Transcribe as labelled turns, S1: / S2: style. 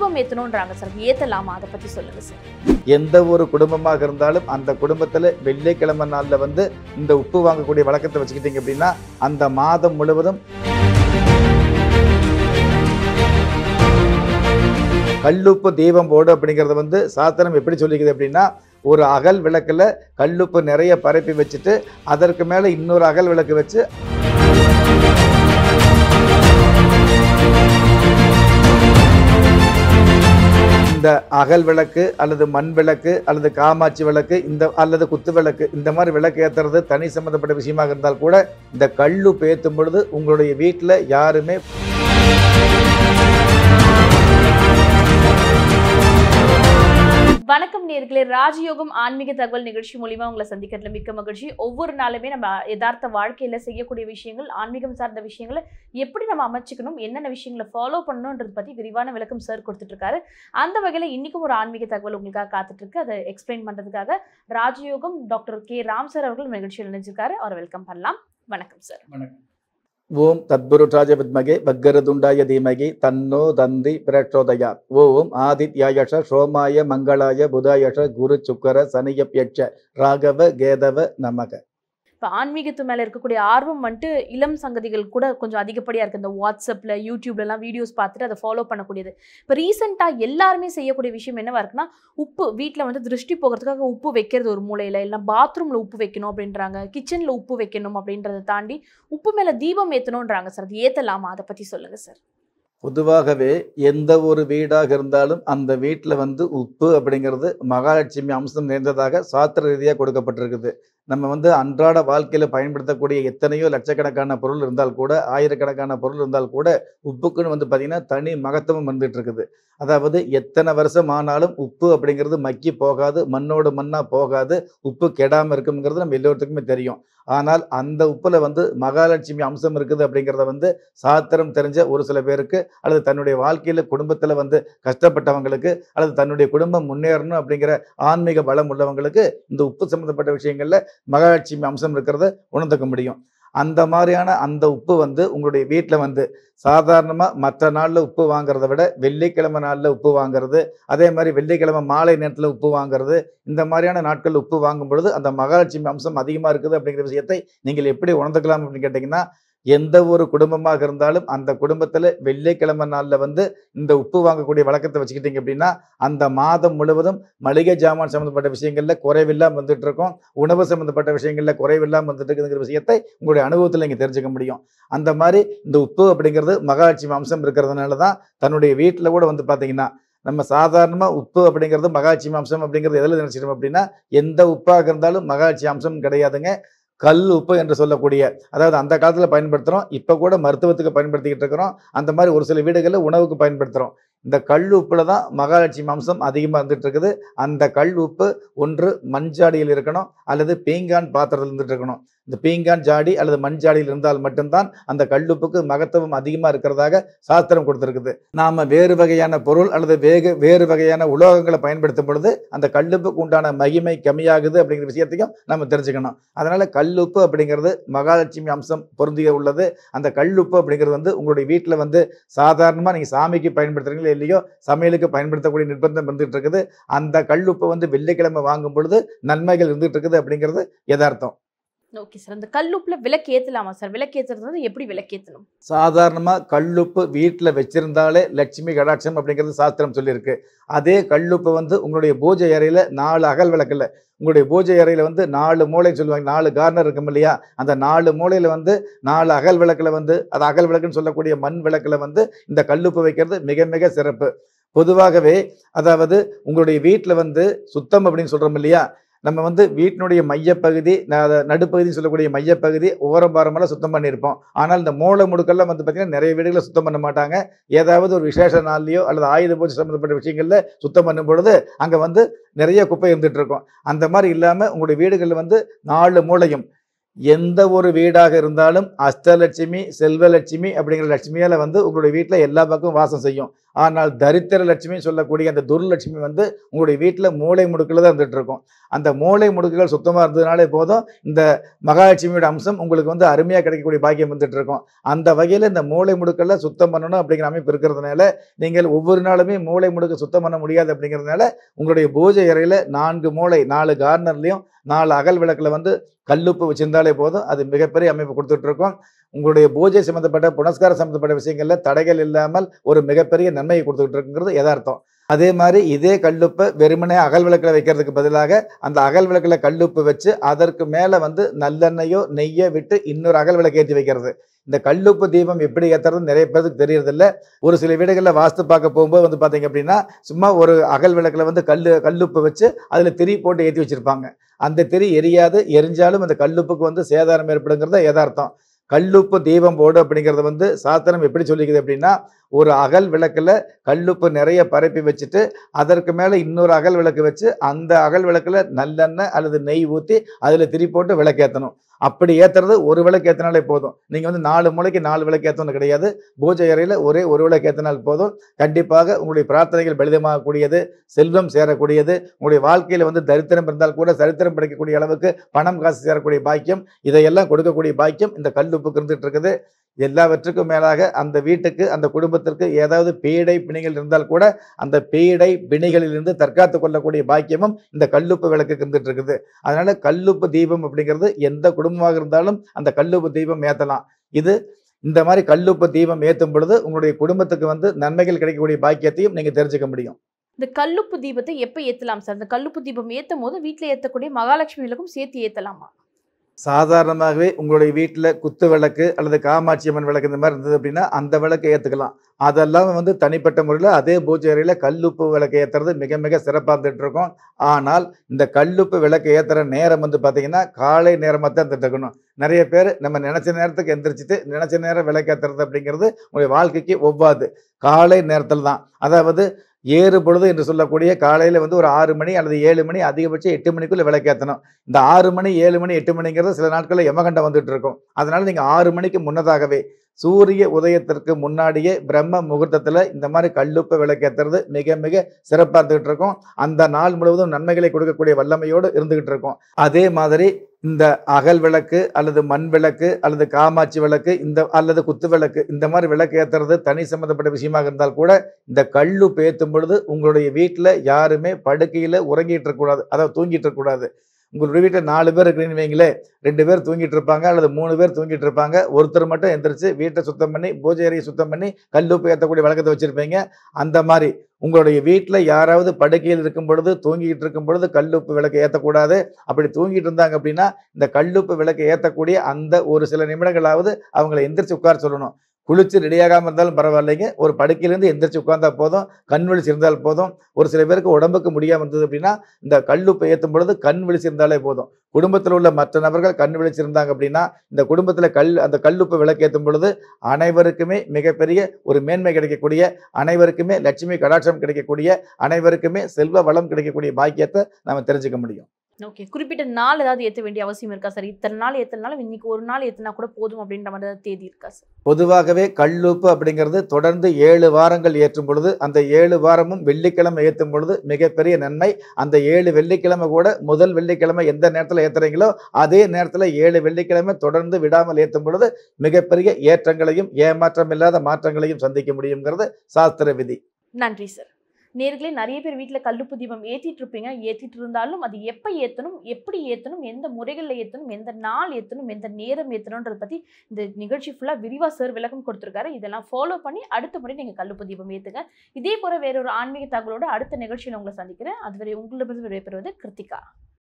S1: தீபம் ஏத்தணும்ன்றாங்க சார் ஏத்தலாமா அதை பத்தி சொல்லுங்க சார்
S2: எந்த ஒரு குடும்பமாக இருந்தாலும் அந்த குடும்பத்தில் வெள்ளிக்கிழமை நாளில் வந்து இந்த உப்பு வாங்கக்கூடிய வழக்கத்தை வச்சுக்கிட்டீங்க அப்படின்னா அந்த மாதம் முழுவதும் கல்லுப்பு தீபம் போடு அப்படிங்கிறது வந்து சாஸ்திரம் எப்படி சொல்லிக்குது அப்படின்னா ஒரு அகல் விளக்கில் கல்லுப்பு நிறைய பரப்பி வச்சுட்டு அதற்கு மேலே இன்னொரு அகல் விளக்கு வச்சு இந்த அகல் விளக்கு அல்லது மண் விளக்கு அல்லது காமாட்சி விளக்கு இந்த அல்லது குத்து விளக்கு இந்த மாதிரி விளக்கு ஏற்றுறது தனி சம்மந்தப்பட்ட விஷயமாக இருந்தால் கூட இந்த கல்லுப்பு ஏற்றும் பொழுது உங்களுடைய வீட்டில் யாருமே
S1: வணக்கம் நேர்களே ராஜயோகம் ஆன்மீக தகவல் நிகழ்ச்சி மூலியமா உங்களை சந்திக்கிறதுல மிக்க மகிழ்ச்சி ஒவ்வொரு நாளுமே நம்ம யதார்த்த வாழ்க்கையில செய்யக்கூடிய விஷயங்கள் ஆன்மீகம் சார்ந்த விஷயங்களை எப்படி நம்ம அமைச்சுக்கணும் என்னென்ன விஷயங்களை ஃபாலோ பண்ணணுன்றது பத்தி விரிவான விளக்கம் சார் கொடுத்துட்டு இருக்காரு அந்த வகையில இன்னைக்கும் ஒரு ஆன்மீக தகவல் உங்களுக்காக காத்துட்டு இருக்கு அதை எக்ஸ்பிளைன் பண்றதுக்காக ராஜயோகம் டாக்டர் கே ராம் சார் அவர்கள் நிகழ்ச்சியில் நினைச்சிருக்காரு அவரை வெல்கம் பண்ணலாம் வணக்கம் சார்
S2: ஓம் தத்புருஷாய வித்மகே வக்கரதுண்டாய தீமகி தன்னோ தந்தி பிரச்சோதயா ஓம் ஆதித்யாயஷ சோமாய மங்களாய புதாயஷ குரு சுக்கர சனியப்யட்ச ராகவ கேதவ நமக
S1: இப்போ ஆன்மீகத்து மேலே இருக்கக்கூடிய ஆர்வம் வந்துட்டு இளம் சங்கதிகள் கூட கொஞ்சம் அதிகப்படியாக இருக்குது இந்த வாட்ஸ்அப்பில் யூடியூப்லலாம் வீடியோஸ் பார்த்துட்டு அதை ஃபாலோ பண்ணக்கூடியது இப்போ ரீசெண்டாக எல்லாருமே செய்யக்கூடிய விஷயம் என்னவா இருக்குன்னா உப்பு வீட்டில் வந்து திருஷ்டி போகிறதுக்காக உப்பு வைக்கிறது ஒரு மூலையில் இல்லை பாத்ரூமில் உப்பு வைக்கணும் அப்படின்றாங்க கிச்சனில் உப்பு வைக்கணும் அப்படின்றத தாண்டி உப்பு மேலே தீபம் ஏற்றணுன்றாங்க சார் அது ஏற்றலாமா அதை பற்றி சொல்லுங்கள் சார்
S2: பொதுவாகவே எந்த ஒரு வீடாக இருந்தாலும் அந்த வீட்டில் வந்து உப்பு அப்படிங்கிறது மகாலட்சுமி அம்சம் நிறைந்ததாக சாஸ்திர ரீதியாக கொடுக்கப்பட்டிருக்குது நம்ம வந்து அன்றாட வாழ்க்கையில் பயன்படுத்தக்கூடிய எத்தனையோ லட்சக்கணக்கான பொருள் இருந்தால் கூட ஆயிரக்கணக்கான பொருள் இருந்தால் கூட உப்புக்குன்னு வந்து பார்த்திங்கன்னா தனி மகத்துவம் வந்துட்டு இருக்குது அதாவது எத்தனை வருஷம் ஆனாலும் உப்பு அப்படிங்கிறது மக்கி போகாது மண்ணோடு மண்ணாக போகாது உப்பு கெடாமல் இருக்குங்கிறது நம்ம எல்லோருத்துக்குமே தெரியும் ஆனால் அந்த உப்புல வந்து மகாலட்சுமி அம்சம் இருக்குது அப்படிங்கிறத வந்து சாத்திரம் தெரிஞ்ச ஒரு சில பேருக்கு அல்லது தன்னுடைய வாழ்க்கையில் குடும்பத்தில் வந்து கஷ்டப்பட்டவங்களுக்கு அல்லது தன்னுடைய குடும்பம் முன்னேறணும் அப்படிங்கிற ஆன்மீக பலம் உள்ளவங்களுக்கு இந்த உப்பு சம்மந்தப்பட்ட விஷயங்களில் மகாலட்சுமி அம்சம் இருக்கிறத உணர்ந்துக்க முடியும் அந்த மாதிரியான அந்த உப்பு வந்து உங்களுடைய வீட்டில் வந்து சாதாரணமாக மற்ற நாளில் உப்பு வாங்குறத விட வெள்ளிக்கிழமை நாளில் உப்பு வாங்குறது அதே மாதிரி வெள்ளிக்கிழமை மாலை நேரத்தில் உப்பு வாங்குறது இந்த மாதிரியான நாட்கள் உப்பு வாங்கும் பொழுது அந்த மகாலட்சுமி அம்சம் அதிகமாக இருக்குது அப்படிங்கிற விஷயத்தை நீங்கள் எப்படி உணர்ந்துக்கலாம் அப்படின்னு கேட்டிங்கன்னா எந்த ஒரு குடும்பமாக இருந்தாலும் அந்த குடும்பத்தில் வெள்ளிக்கிழமை நாளில் வந்து இந்த உப்பு வாங்கக்கூடிய வழக்கத்தை வச்சுக்கிட்டீங்க அப்படின்னா அந்த மாதம் முழுவதும் மளிகை ஜாமான் சம்மந்தப்பட்ட விஷயங்களில் குறைவில்லாமல் வந்துட்டு இருக்கும் உணவு சம்மந்தப்பட்ட விஷயங்களில் குறைவில்லாமல் வந்துட்டு இருக்குங்கிற விஷயத்தை உங்களுடைய அனுபவத்தில் நீங்கள் தெரிஞ்சுக்க முடியும் அந்த மாதிரி இந்த உப்பு அப்படிங்கிறது மகாலட்சுமி அம்சம் இருக்கிறதுனால தான் தன்னுடைய வீட்டில் கூட வந்து பார்த்தீங்கன்னா நம்ம சாதாரணமாக உப்பு அப்படிங்கிறது மகாலட்சுமி அம்சம் அப்படிங்கிறது எதில் நினைச்சிட்டோம் அப்படின்னா எந்த உப்பாக இருந்தாலும் மகாலட்சுமி அம்சம் கிடையாதுங்க கல் உப்பு என்று சொல்லக்கூடிய அதாவது அந்த காலத்தில் பயன்படுத்துகிறோம் இப்போ கூட மருத்துவத்துக்கு பயன்படுத்திக்கிட்டு இருக்கிறோம் அந்த மாதிரி ஒரு சில வீடுகளில் உணவுக்கு பயன்படுத்துகிறோம் இந்த கல் உப்பில் தான் மகாலட்சுமி அம்சம் அதிகமாக இருந்துட்டு இருக்குது அந்த கல் உப்பு ஒன்று மண்ஜாடியில் இருக்கணும் அல்லது பீங்கான் பாத்திரத்தில் இருந்துட்டு இருக்கணும் இந்த பீங்கான் ஜாடி அல்லது மண் ஜாடியில் இருந்தால் மட்டும்தான் அந்த கல்லுப்புக்கு மகத்துவம் அதிகமாக இருக்கிறதாக சாஸ்திரம் கொடுத்துருக்குது நாம் வேறு வகையான பொருள் அல்லது வேக வேறு வகையான உலோகங்களை பயன்படுத்தும் பொழுது அந்த கல்லுப்புக்கு உண்டான மகிமை கம்மியாகுது அப்படிங்கிற விஷயத்தையும் நம்ம தெரிஞ்சுக்கணும் அதனால கல்லுப்பு அப்படிங்கிறது மகாலட்சுமி அம்சம் பொருந்திய உள்ளது அந்த கல்லுப்பு அப்படிங்கிறது வந்து உங்களுடைய வீட்டில் வந்து சாதாரணமாக நீங்கள் சாமிக்கு பயன்படுத்துறீங்களோ இல்லையோ சமையலுக்கு பயன்படுத்தக்கூடிய நிர்பந்தம் வந்துட்டு இருக்குது அந்த கல்லுப்பை வந்து வெள்ளிக்கிழமை வாங்கும் பொழுது நன்மைகள் இருந்துட்டு இருக்குது அப்படிங்கிறது யதார்த்தம்
S1: ஓகே சார் அந்த கல்லுப்புல விளக்கு ஏற்றலாமா சார் விளக்கு ஏற்றுறது வந்து எப்படி விளக்கு ஏற்றணும்
S2: சாதாரணமாக கல்லுப்பு வீட்டில் வச்சிருந்தாலே லட்சுமி கடாட்சம் அப்படிங்கிறது சாஸ்திரம் சொல்லியிருக்கு அதே கல்லுப்பு வந்து உங்களுடைய பூஜை அறையில் நாலு அகல் விளக்கில் உங்களுடைய பூஜை அறையில் வந்து நாலு மூளை சொல்லுவாங்க நாலு கார்னர் இருக்கும் இல்லையா அந்த நாலு மூலையில் வந்து நாலு அகல் விளக்கில் வந்து அது அகல் விளக்குன்னு சொல்லக்கூடிய மண் விளக்கில் வந்து இந்த கல்லுப்பு வைக்கிறது மிக மிக சிறப்பு பொதுவாகவே அதாவது உங்களுடைய வீட்டில் வந்து சுத்தம் அப்படின்னு சொல்கிறோம் இல்லையா நம்ம வந்து வீட்டினுடைய மையப்பகுதி ந- அத நடுப்பகுதின்னு சொல்லக்கூடிய மையப்பகுதி ஓரம்பாரமெல்லாம் சுத்தம் பண்ணியிருப்போம் ஆனால் இந்த மூளை முடுக்கெல்லாம் வந்து பார்த்திங்கன்னா நிறைய வீடுகளில் சுத்தம் பண்ண மாட்டாங்க ஏதாவது ஒரு விசேஷ நாள்லையோ அல்லது ஆயுத பூஜை சம்மந்தப்பட்ட விஷயங்களில் சுத்தம் பண்ணும் பொழுது அங்கே வந்து நிறைய குப்பை இருந்துட்டு இருக்கும் அந்த மாதிரி இல்லாமல் உங்களுடைய வீடுகளில் வந்து நாலு மூலையும் எந்த ஒரு வீடாக இருந்தாலும் அஷ்டலட்சுமி செல்வலட்சுமி அப்படிங்கிற லட்சுமியால் வந்து உங்களுடைய வீட்டில் எல்லா பக்கமும் வாசம் செய்யும் ஆனால் தரித்திர லட்சுமி சொல்லக்கூடிய அந்த துர்லட்சுமி வந்து உங்களுடைய வீட்டில் மூளை முடுக்கில் தான் இருந்துட்டு இருக்கும் அந்த மூளை முடுக்குகள் சுத்தமாக இருந்ததுனாலே போதும் இந்த மகாலட்சுமியோட அம்சம் உங்களுக்கு வந்து அருமையாக கிடைக்கக்கூடிய பாக்கியம் வந்துட்டு இருக்கும் அந்த வகையில் இந்த மூளை முடுக்கல்ல சுத்தம் பண்ணணும் அப்படிங்கிற அமைப்பு இருக்கிறதுனால நீங்கள் ஒவ்வொரு நாளுமே மூளை முடுக்க சுத்தம் பண்ண முடியாது அப்படிங்கிறதுனால உங்களுடைய பூஜை அறையில் நான்கு மூளை நாலு கார்னர்லையும் நாலு அகல் விளக்கில் வந்து கல்லுப்பு வச்சிருந்தாலே போதும் அது மிகப்பெரிய அமைப்பு கொடுத்துட்டு இருக்கும் உங்களுடைய பூஜை சம்மந்தப்பட்ட புனஸ்காரம் சம்மந்தப்பட்ட விஷயங்கள்ல தடைகள் இல்லாமல் ஒரு மிகப்பெரிய நன்மையை கொடுத்துக்கிட்டு இருக்குங்கிறது யதார்த்தம் அதே மாதிரி இதே கல்லுப்பை வெறுமனே அகல் விளக்கில் வைக்கிறதுக்கு பதிலாக அந்த அகல் விளக்கில் கல்லுப்பு வச்சு அதற்கு மேலே வந்து நல்லெண்ணெயோ நெய்யோ விட்டு இன்னொரு அகல் விளக்கு ஏற்றி வைக்கிறது இந்த கல்லுப்பு தீபம் எப்படி ஏற்றுறது நிறைய பேருக்கு தெரியறதில்ல ஒரு சில வீடுகளில் வாஸ்து பார்க்க போகும்போது வந்து பார்த்தீங்க அப்படின்னா சும்மா ஒரு அகல் விளக்கில் வந்து கல் கல்லுப்பு வச்சு அதில் திரி போட்டு ஏற்றி வச்சுருப்பாங்க அந்த திரி எரியாது எரிஞ்சாலும் அந்த கல்லுப்புக்கு வந்து சேதாரம் ஏற்படுங்கிறத யதார்த்தம் கல்லுப்பு தீபம் போடு அப்படிங்கிறது வந்து சாஸ்திரம் எப்படி சொல்லிக்குது அப்படின்னா ஒரு அகல் விளக்கில் கல்லுப்பு நிறைய பரப்பி வச்சுட்டு அதற்கு மேலே இன்னொரு அகல் விளக்கு வச்சு அந்த அகல் விளக்கில் நல்லெண்ணெய் அல்லது நெய் ஊற்றி அதில் திரி போட்டு விளக்கேற்றணும் அப்படி ஏற்றுறது ஒரு விளக்கு ஏற்றினாலே போதும் நீங்கள் வந்து நாலு மூளைக்கு நாலு விளக்கு ஏற்றணும் கிடையாது பூஜை அறையில் ஒரே ஒரு விளக்கு ஏற்றினால் போதும் கண்டிப்பாக உங்களுடைய பிரார்த்தனைகள் பலிதமாகக்கூடியது செல்வம் சேரக்கூடியது உங்களுடைய வாழ்க்கையில் வந்து தரித்திரம் இருந்தால் கூட சரித்திரம் படைக்கக்கூடிய அளவுக்கு பணம் காசு சேரக்கூடிய பாக்கியம் இதையெல்லாம் கொடுக்கக்கூடிய பாக்கியம் இந்த கல்லுப்புக்கு இருந்துட்டு இருக்குது எல்லாவற்றுக்கும் மேலாக அந்த வீட்டுக்கு அந்த குடும்பத்திற்கு ஏதாவது பீடை பிணிகள் இருந்தால் கூட அந்த பீடை பிணிகளிலிருந்து தற்காத்து கொள்ளக்கூடிய பாக்கியமும் இந்த கல்லுப்பு விளக்குக்கு இருந்துட்டு இருக்குது அதனால கல்லுப்பு தீபம் அப்படிங்கிறது எந்த குடும்பமாக இருந்தாலும் அந்த கல்லுப்பு தீபம் ஏற்றலாம் இது இந்த மாதிரி கல்லுப்பு தீபம் ஏற்றும் பொழுது உங்களுடைய குடும்பத்துக்கு வந்து நன்மைகள் கிடைக்கக்கூடிய பாக்கியத்தையும் நீங்க தெரிஞ்சுக்க முடியும்
S1: இந்த கல்லுப்பு தீபத்தை எப்போ ஏற்றலாம் சார் இந்த கல்லுப்பு தீபம் ஏற்றும் போது வீட்டில் ஏற்றக்கூடிய மகாலட்சுமி விளக்கும் சேர்த்து ஏற்றலாமா
S2: சாதாரணமாகவே உங்களுடைய வீட்டில் குத்து விளக்கு அல்லது காமாட்சி அம்மன் விளக்கு இந்த மாதிரி இருந்தது அப்படின்னா அந்த விளக்கை ஏற்றுக்கலாம் அதெல்லாம் வந்து தனிப்பட்ட முறையில் அதே பூஜை அறையில் கல்லுப்பு விளக்கு ஏற்றுறது மிக மிக சிறப்பாக இருந்துட்டு இருக்கும் ஆனால் இந்த கல்லுப்பு விளக்கு ஏற்றுற நேரம் வந்து பார்த்தீங்கன்னா காலை நேரமாக தான் இருந்துட்டு இருக்கணும் நிறைய பேர் நம்ம நினச்ச நேரத்துக்கு எந்திரிச்சிட்டு நினச்ச நேரம் விளக்கு ஏற்றுறது அப்படிங்கிறது உங்களுடைய வாழ்க்கைக்கு ஒவ்வாது காலை நேரத்தில் தான் அதாவது ஏறு பொழுது என்று சொல்லக்கூடிய காலையில் வந்து ஒரு ஆறு மணி அல்லது ஏழு மணி அதிகபட்சம் எட்டு மணிக்குள்ளே விளக்கேற்றணும் இந்த ஆறு மணி ஏழு மணி எட்டு மணிங்கிறது சில நாட்களில் யமகண்டம் வந்துட்டு இருக்கும் அதனால நீங்கள் ஆறு மணிக்கு முன்னதாகவே சூரிய உதயத்திற்கு முன்னாடியே பிரம்ம முகூர்த்தத்தில் இந்த மாதிரி கல்லுப்பை விளக்கேற்றுறது மிக மிக சிறப்பாக இருந்துகிட்டு இருக்கும் அந்த நாள் முழுவதும் நன்மைகளை கொடுக்கக்கூடிய வல்லமையோடு இருந்துகிட்டு இருக்கும் அதே மாதிரி இந்த அகல் விளக்கு அல்லது மண் விளக்கு அல்லது காமாட்சி விளக்கு இந்த அல்லது குத்து விளக்கு இந்த மாதிரி விளக்கு ஏற்றுறது தனி சம்மந்தப்பட்ட விஷயமாக இருந்தால் கூட இந்த கல்லு பேத்தும் பொழுது உங்களுடைய வீட்டில் யாருமே படுக்கையில் உறங்கிட்டு இருக்கக்கூடாது அதாவது தூங்கிட்டு இருக்கக்கூடாது உங்களுடைய வீட்டில் நாலு பேர் இருக்கிறீங்கன்னு வைங்களேன் ரெண்டு பேர் தூங்கிட்டு இருப்பாங்க அல்லது மூணு பேர் தூங்கிட்டு இருப்பாங்க ஒருத்தர் மட்டும் எந்திரிச்சு வீட்டை சுத்தம் பண்ணி பூஜை அறையை சுத்தம் பண்ணி கல்லுப்பு ஏற்றக்கூடிய வழக்கத்தை வச்சுருப்பீங்க அந்த மாதிரி உங்களுடைய வீட்டில் யாராவது படுக்கையில் இருக்கும் பொழுது தூங்கிட்டு இருக்கும் பொழுது கல்லுப்பு விளக்கு ஏற்றக்கூடாது அப்படி தூங்கிட்டு இருந்தாங்க அப்படின்னா இந்த கல்லுப்பு விளக்கு ஏற்றக்கூடிய அந்த ஒரு சில நிமிடங்களாவது அவங்கள எந்திரிச்சு உட்கார சொல்லணும் குளிச்சு ரெடியாகாமல் இருந்தாலும் பரவாயில்லைங்க ஒரு படுக்கையிலேருந்து எந்திரிச்சு உட்கார்ந்தா போதும் கண் விழிச்சு இருந்தால் போதும் ஒரு சில பேருக்கு உடம்புக்கு முடியாமல் இருந்தது அப்படின்னா இந்த கல்லுப்பை ஏற்றும் பொழுது கண் விழிச்சு இருந்தாலே போதும் குடும்பத்தில் உள்ள மற்ற நபர்கள் கண் விழிச்சிருந்தாங்க அப்படின்னா இந்த குடும்பத்தில் கல் அந்த கல்லுப்பு விளக்கேற்றும் பொழுது அனைவருக்குமே மிகப்பெரிய ஒரு மேன்மை கிடைக்கக்கூடிய அனைவருக்குமே லட்சுமி கடாட்சம் கிடைக்கக்கூடிய அனைவருக்குமே செல்வ வளம் கிடைக்கக்கூடிய பாக்கியத்தை நம்ம தெரிஞ்சுக்க முடியும்
S1: ஓகே குறிப்பிட்ட நாள் ஏதாவது ஏற்ற வேண்டிய அவசியம் இருக்கா சார் இத்தனை நாள் ஏற்றினாலும் இன்னைக்கு ஒரு நாள் ஏற்றினா கூட போதும் அப்படின்ற மாதிரி ஏதாவது தேதி இருக்கா சார்
S2: பொதுவாகவே கல்லுப்பு அப்படிங்கிறது தொடர்ந்து ஏழு வாரங்கள் ஏற்றும் பொழுது அந்த ஏழு வாரமும் வெள்ளிக்கிழமை ஏற்றும் பொழுது மிகப்பெரிய நன்மை அந்த ஏழு வெள்ளிக்கிழமை கூட முதல் வெள்ளிக்கிழமை எந்த நேரத்தில் ஏற்றுறீங்களோ அதே நேரத்தில் ஏழு வெள்ளிக்கிழமை தொடர்ந்து விடாமல் ஏற்றும் பொழுது மிகப்பெரிய ஏற்றங்களையும் ஏமாற்றம் இல்லாத மாற்றங்களையும் சந்திக்க முடியுங்கிறது சாஸ்திர விதி
S1: நன்றி சார் நேர்களே நிறைய பேர் வீட்டில் கல்லுப்பு தீபம் ஏற்றிட்டு இருப்பீங்க ஏற்றிட்டு இருந்தாலும் அது எப்போ ஏற்றணும் எப்படி ஏற்றணும் எந்த முறைகளில் ஏற்றணும் எந்த நாள் ஏற்றணும் எந்த நேரம் ஏற்றணுன்றதை பற்றி இந்த நிகழ்ச்சி ஃபுல்லாக விரிவாக சார் விளக்கம் கொடுத்துருக்காரு இதெல்லாம் ஃபாலோ பண்ணி அடுத்த முறை நீங்கள் கல்லுப்பு தீபம் ஏற்றுங்க இதே போல வேறொரு ஆன்மீக தகவலோட அடுத்த நிகழ்ச்சியில் உங்களை சந்திக்கிறேன் அதுவரை உங்களிடமிருந்து விடைபெறுவது கிருத்திகா